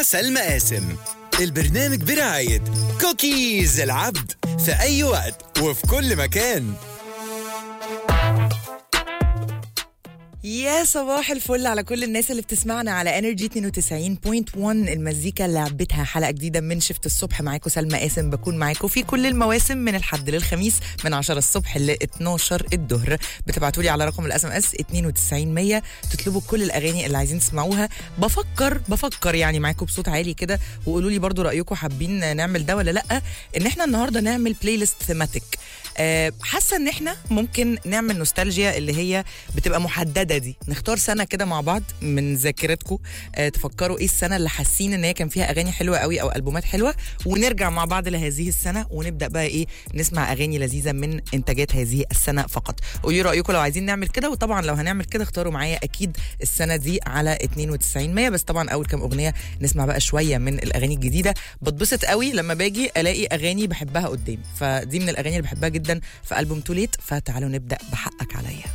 سلمى قاسم البرنامج برعاية كوكيز العبد في أي وقت وفي كل مكان يا صباح الفل على كل الناس اللي بتسمعنا على انرجي 92.1 المزيكا اللي لعبتها حلقه جديده من شفت الصبح معاكم سلمى قاسم بكون معاكم في كل المواسم من الحد للخميس من 10 الصبح ل 12 الظهر بتبعتوا لي على رقم الاس ام اس 92100 تطلبوا كل الاغاني اللي عايزين تسمعوها بفكر بفكر يعني معاكم بصوت عالي كده وقولوا لي برضو رايكم حابين نعمل ده ولا لا ان احنا النهارده نعمل بلاي ليست ثيماتيك آه، حاسه ان احنا ممكن نعمل نوستالجيا اللي هي بتبقى محدده دي نختار سنه كده مع بعض من ذاكرتكم آه، تفكروا ايه السنه اللي حاسين ان هي كان فيها اغاني حلوه قوي او البومات حلوه ونرجع مع بعض لهذه السنه ونبدا بقى ايه نسمع اغاني لذيذه من انتاجات هذه السنه فقط قولوا لي رايكم لو عايزين نعمل كده وطبعا لو هنعمل كده اختاروا معايا اكيد السنه دي على 92 100 بس طبعا اول كام اغنيه نسمع بقى شويه من الاغاني الجديده بتبسط قوي لما باجي الاقي اغاني بحبها قدامي فدي من الاغاني اللي بحبها جدا في البوم توليت فتعالوا نبدا بحقك عليا